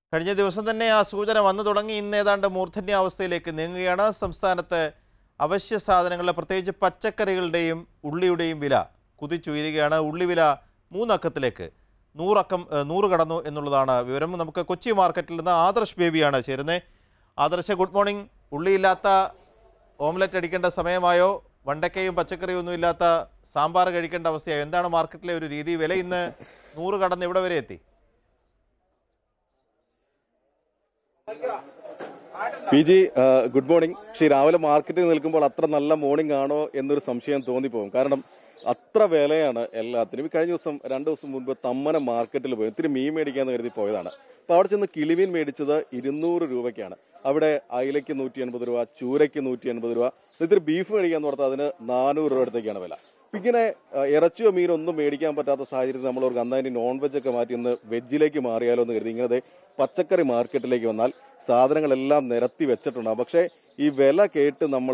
കഴിഞ്ഞ ദിവസം തന്നെ ആ സൂചന വന്നു തുടങ്ങി ഇന്ന് ഏതാണ്ട് മൂർധന്യാവസ്ഥയിലേക്ക് നീങ്ങുകയാണ് സംസ്ഥാനത്ത് അവശ്യ സാധനങ്ങളുടെ പ്രത്യേകിച്ച് പച്ചക്കറികളുടെയും ഉള്ളിയുടെയും വില കുതിച്ചുയരുകയാണ് ഉള്ളി വില മൂന്നക്കത്തിലേക്ക് നൂറക്കം ഏഹ്, നൂറ് കടന്നു എന്നുള്ളതാണ് വിവരം നമുക്ക് കൊച്ചി മാർക്കറ്റിൽ നിന്ന് ആദർശ് ബേബിയാണ് ചേരുന്നത് ആദർശ ഗുഡ് മോർണിംഗ് ഉള്ളിയില്ലാത്ത ഓംലെറ്റ് അടിക്കേണ്ട സമയമായോ വണ്ടക്കയും പച്ചക്കറിയും ഒന്നും ഇല്ലാത്ത സാമ്പാർ കഴിക്കേണ്ട അവസ്ഥയായോ എന്താണ് മാർക്കറ്റിലെ ഒരു രീതി വില ഇന്ന് നൂറ് കടന്ന് ഇവിടെ വരെ എത്തി പി ജി ആ, ഗുഡ് മോർണിംഗ് പക്ഷേ ഈ രാവിലെ മാർക്കറ്റിൽ നിൽക്കുമ്പോൾ അത്ര നല്ല മോർണിംഗ് ആണോ എന്നൊരു സംശയം തോന്നിപ്പോകും കാരണം അത്ര വിലയാണ് എല്ലാത്തിനും ഈ കഴിഞ്ഞ ദിവസം രണ്ട് ദിവസം മുൻപ് തമ്മന മാർക്കറ്റിൽ പോയി ഇത്തിരി മീൻ മേടിക്കാന്ന് കരുതി പോയതാണ് അപ്പോൾ അവിടെ ചെന്ന് കിളിമീൻ മേടിച്ചത് ഇരുന്നൂറ് രൂപയ്ക്കാണ് അവിടെ അയിലയ്ക്ക് നൂറ്റി എൺപത് രൂപ ചൂരയ്ക്ക് നൂറ്റി എൺപത് രൂപ ഇത്തിരി ബീഫ് മേടിക്കാന്ന് പറഞ്ഞാൽ അതിന് നാനൂറ് രൂപ അടുത്തേക്കാണ് വില അപ്പൊ ഇങ്ങനെ ആ, ഇറച്ചിയോ മീനോ ഒന്നും മേടിക്കാൻ പറ്റാത്ത സാഹചര്യത്തിൽ നമ്മൾ ഓർക്ക് അന്നായി നോൺ വെജ് ഒക്കെ മാറ്റി ഇന്ന് വെജിലേക്ക് മാറിയാലോ എന്ന് കരുതി ഇങ്ങനെ ദേ പച്ചക്കറി മാർക്കറ്റിലേക്ക് വന്നാൽ സാധനങ്ങളെല്ലാം നിരത്തി വെച്ചിട്ടുണ്ട് പക്ഷേ ഈ വില കേട്ട് നമ്മൾ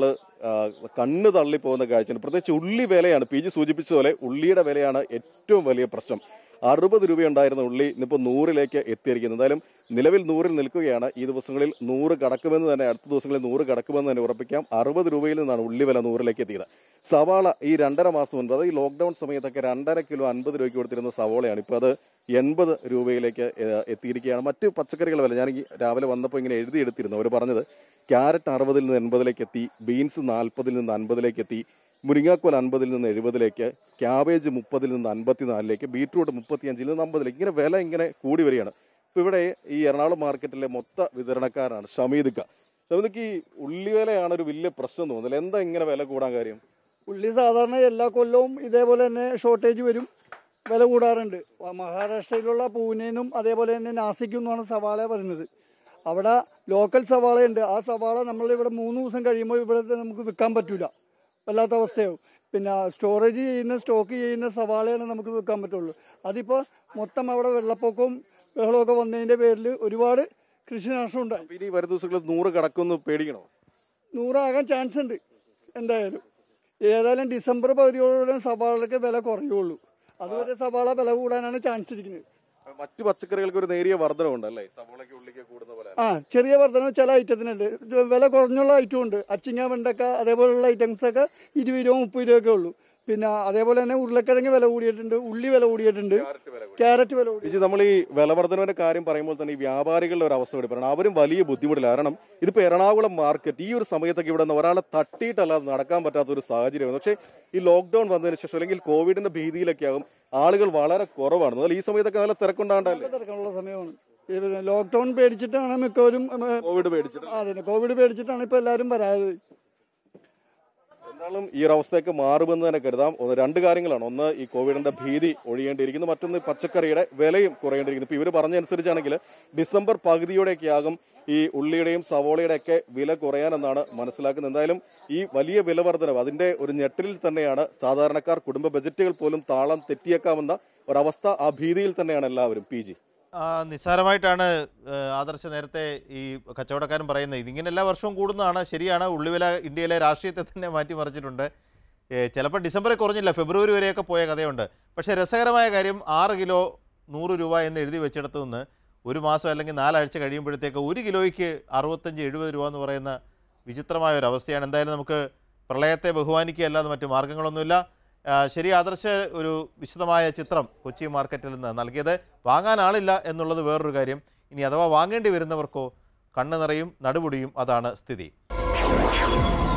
കണ്ണ് തള്ളി പോകുന്ന കാഴ്ചയാണ് പ്രത്യേകിച്ച് ഉള്ളി വിലയാണ് പി ജി സൂചിപ്പിച്ചതുപോലെ ഉള്ളിയുടെ വിലയാണ് ഏറ്റവും വലിയ പ്രശ്നം അറുപത് രൂപയുണ്ടായിരുന്ന ഉള്ളി ഇന്നിപ്പോൾ നൂറിലേക്ക് എത്തിയിരിക്കുന്നത് എന്തായാലും നിലവിൽ നൂറിൽ നിൽക്കുകയാണ് ഈ ദിവസങ്ങളിൽ നൂറ് കടക്കുമെന്ന് തന്നെ അടുത്ത ദിവസങ്ങളിൽ നൂറ് കടക്കുമെന്ന് തന്നെ ഉറപ്പിക്കാം അറുപത് രൂപയിൽ നിന്നാണ് ഉള്ളി വില നൂറിലേക്ക് എത്തിയത് സവാള ഈ രണ്ടര മാസം മുൻപ് അത് ഈ ലോക്ക്ഡൌൺ സമയത്തൊക്കെ രണ്ടര കിലോ അൻപത് രൂപയ്ക്ക് കൊടുത്തിരുന്ന സവാളയാണ് ഇപ്പോൾ അത് എൺപത് രൂപയിലേക്ക് ഏഹ്, എത്തിയിരിക്കുകയാണ് മറ്റ് പച്ചക്കറികൾ വില ഞാൻ ഈ രാവിലെ വന്നപ്പോൾ ഇങ്ങനെ എഴുതിയെടുത്തിരുന്നു അവർ പറഞ്ഞത് ക്യാരറ്റ് അറുപതിൽ നിന്ന് എൺപതിലേക്ക് എത്തി ബീൻസ് നാൽപ്പതിൽ നിന്ന് അൻപതിലേക്ക് എത്തി മുരിങ്ങാക്കോൽ അൻപതിൽ നിന്ന് എഴുപതിലേക്ക് ക്യാബേജ് മുപ്പതിൽ നിന്ന് അൻപത്തിനാലിലേക്ക് ബീട്രൂട്ട് മുപ്പത്തിയഞ്ചിൽ നിന്ന് അമ്പതിലേക്ക് ഇങ്ങനെ വില ഇങ്ങനെ കൂടി വരികയാണ് ഇപ്പൊ ഇവിടെ ഈ എറണാകുളം മാർക്കറ്റിലെ മൊത്ത വിതരണക്കാരാണ് ഷമീദിക്ക ഷമീദിക്ക് ഈ ഉള്ളി വിലയാണ് ഒരു വലിയ പ്രശ്നം തോന്നുന്നില്ല എന്താ ഇങ്ങനെ വില കൂടാൻ കാര്യം ഉള്ളി സാധാരണ എല്ലാ കൊല്ലവും ഇതേപോലെ തന്നെ ഷോർട്ടേജ് വരും വില കൂടാറുണ്ട് വ- മഹാരാഷ്ട്രയിലുള്ള പൂനെനും അതേപോലെ തന്നെ നാസിക്കും എന്നാണ് സവാള പറയുന്നത് അവിടെ ലോക്കൽ സവാളയുണ്ട് ആ സവാള നമ്മൾ ഇവിടെ മൂന്ന് ദിവസം കഴിയുമ്പോൾ ഇവിടെ നമുക്ക് വിൽക്കാൻ പറ്റൂല വല്ലാത്ത അവസ്ഥയാവും പിന്നെ സ്റ്റോറേജ് ചെയ്യുന്ന സ്റ്റോക്ക് ചെയ്യുന്ന സവാളയാണ് നമുക്ക് വിൽക്കാൻ പറ്റുള്ളൂ അതിപ്പോൾ മൊത്തം അവിടെ വെള്ളപ്പൊക്കവും ബഹളമൊക്കെ വന്നതിൻ്റെ പേരിൽ ഒരുപാട് കൃഷിനാശം ഉണ്ടായി അപ്പൊ ഇനി വരും ദിവസങ്ങളിൽ നൂറ് കടക്കുമെന്ന് പേടിക്കണോ നൂറാകാൻ ചാൻസ് ഉണ്ട് എന്തായാലും ഏതായാലും ഡിസംബർ പകുതിയോടെ സവാളക്ക് വില കുറയുള്ളൂ അതുവരെ സവാള വില കൂടാനാണ് ചാൻസ് ഇരിക്കുന്നത് മറ്റു പച്ചക്കറികൾക്ക് ഒരു നേരിയ വർധനമുണ്ട് അല്ലേ സവോളയ്ക്ക് ഉള്ളിക്ക് കൂടുന്ന പോലെ ആ ചെറിയ വർധന ചില ഐറ്റത്തിനുണ്ട് ഇത് വില കുറഞ്ഞുള്ള ഐറ്റം ഉണ്ട് അച്ചിങ്ങ വെണ്ടക്ക അതേപോലുള്ള ഐറ്റംസ് ഒക്കെ ഇരുപത് രൂപ മുപ്പത് രൂപയൊക്കെ ഉള്ളൂ പിന്നെ അതേപോലെ തന്നെ ഉരുളക്കിഴങ്ങ് വില കൂടിയിട്ടുണ്ട് ഉള്ളി വില കൂടിയിട്ടുണ്ട് ക്യാരറ്റ് വില കൂടി വിജി നമ്മൾ ഈ വിലവർദ്ധനവിന്റെ കാര്യം പറയുമ്പോൾ തന്നെ ഈ വ്യാപാരികളുടെ ഒരു അവസ്ഥ കൂടി പറയണം അവരും വലിയ ബുദ്ധിമുട്ടില്ല കാരണം ഇതിപ്പോ എറണാകുളം മാർക്കറ്റ് ഈ ഒരു സമയത്തൊക്കെ ഇവിടെ നിന്ന് ഒരാളെ തട്ടിയിട്ടല്ലാതെ നടക്കാൻ പറ്റാത്ത ഒരു സാഹചര്യമാണ് പക്ഷേ ഈ ലോക്ക്ഡൌൺ വന്നതിന് ശേഷം അല്ലെങ്കിൽ കോവിഡിന്റെ ഭീതിയിലൊക്കെ ആകും ആളുകൾ വളരെ കുറവാണ് എന്നാൽ ഈ സമയത്തൊക്കെ നല്ല തിരക്കുണ്ടാണ്ടല്ലേ തിരക്കുള്ള സമയമാണ് ഈ ലോക്ക്ഡൌൺ പേടിച്ചിട്ടാണ് മിക്കവരും ഉം, കോവിഡ് പേടിച്ചിട്ട് അതിന് കോവിഡ് പേടിച്ചിട്ടാണ് ഇപ്പൊ എല്ലാവരും വരാത് എന്തായാലും ഈ ഒരു അവസ്ഥയൊക്കെ മാറുമെന്ന് തന്നെ കരുതാം ഒന്ന് രണ്ട് കാര്യങ്ങളാണ് ഒന്ന് ഈ കോവിഡിന്റെ ഭീതി ഒഴിയേണ്ടിയിരിക്കുന്നു മറ്റൊന്ന് ഈ പച്ചക്കറിയുടെ വിലയും കുറയേണ്ടിയിരിക്കുന്നു ഇപ്പൊ ഇവർ പറഞ്ഞനുസരിച്ചാണെങ്കിൽ ഡിസംബർ പകുതിയോടെയൊക്കെ ആകും ഈ ഉള്ളിയുടെയും സവോളയുടെ ഒക്കെ വില കുറയാനെന്നാണ് മനസ്സിലാക്കുന്നത് എന്തായാലും ഈ വലിയ വില വർധനവ് അതിന്റെ ഒരു ഞെട്ടലിൽ തന്നെയാണ് സാധാരണക്കാർ കുടുംബ ബജറ്റുകൾ പോലും താളം തെറ്റിയേക്കാമെന്ന ഒരവസ്ഥ ആ ഭീതിയിൽ തന്നെയാണ് എല്ലാവരും പി ജി ആ, നിസ്സാരമായിട്ടാണ് ഏഹ്, ആദർശ നേരത്തെ ഈ കച്ചവടക്കാരൻ പറയുന്നത് ഇതിങ്ങനെ എല്ലാ വർഷവും കൂടുന്നതാണ് ശരിയാണ് ഉള്ളിവില ഇന്ത്യയിലെ രാഷ്ട്രീയത്തെ തന്നെ മാറ്റിമറിച്ചിട്ടുണ്ട് ഏഹ്, ചിലപ്പോൾ ഡിസംബറിൽ കുറഞ്ഞില്ല ഫെബ്രുവരി വരെയൊക്കെ പോയ കഥയുണ്ട് പക്ഷേ രസകരമായ കാര്യം ആറ് കിലോ നൂറ് രൂപ എന്ന് എഴുതി വെച്ചിടത്തു നിന്ന് ഒരു മാസം അല്ലെങ്കിൽ നാലാഴ്ച കഴിയുമ്പോഴത്തേക്ക് ഒരു കിലോയ്ക്ക് അറുപത്തഞ്ച് എഴുപത് രൂപ എന്ന് പറയുന്ന വിചിത്രമായ ഒരു അവസ്ഥയാണ് എന്തായാലും നമുക്ക് പ്രളയത്തെ ബഹുമാനിക്കുക അല്ലാതെ മറ്റു മാർഗങ്ങളൊന്നുമില്ല ആ, ശരി ആദർശ ഒരു വിശദമായ ചിത്രം കൊച്ചി മാർക്കറ്റിൽ നിന്ന് നൽകിയത് വാങ്ങാൻ ആളില്ല എന്നുള്ളത് വേറൊരു കാര്യം ഇനി അഥവാ വാങ്ങേണ്ടി വരുന്നവർക്കോ കണ്ണു നിറയും നടുപൊടിയും അതാണ് സ്ഥിതി